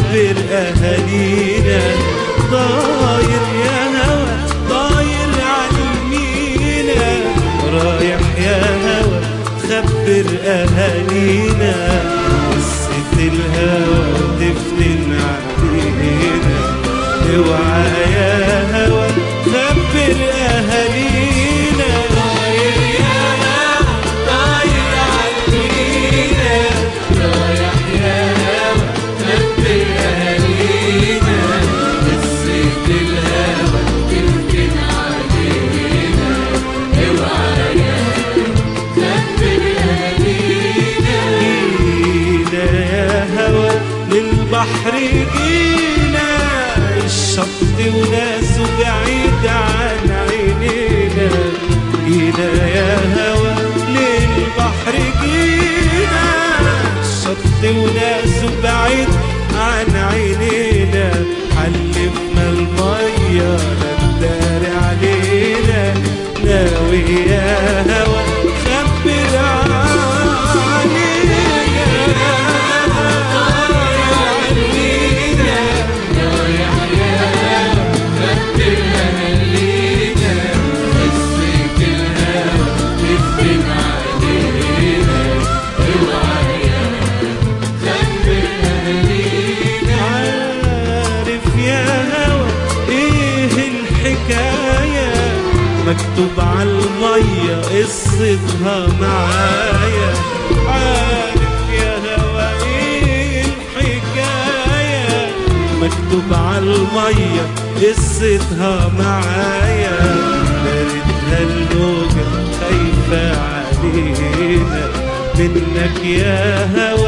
خبر أهالينا طاير يا هوا طاير عالمينا رايح يا هوا خبر أهالينا قصة الهوى تفتن علينا اوعى يا هوا خبر أهالينا طاير يا هوا طاير عالمينا رايح يا هوا خبر أهالينا قصة الهوى تفتن علينا اوعى يا خبر أهالينا جينا يا هوا للبحر جينا الشط وناسه بعيد عن عينينا جينا يا هوا للبحر جينا الشط وناسه بعيد عن عينينا حلفنا المية ندار علينا ناوي يا هوا خبر عارف يا هوا ايه الحكاية مكتوب على المية قصتها معايا عارف يا هوا ايه الحكاية مكتوب على المية قصتها معايا دارتها الموجة خايفة علينا منك يا هوا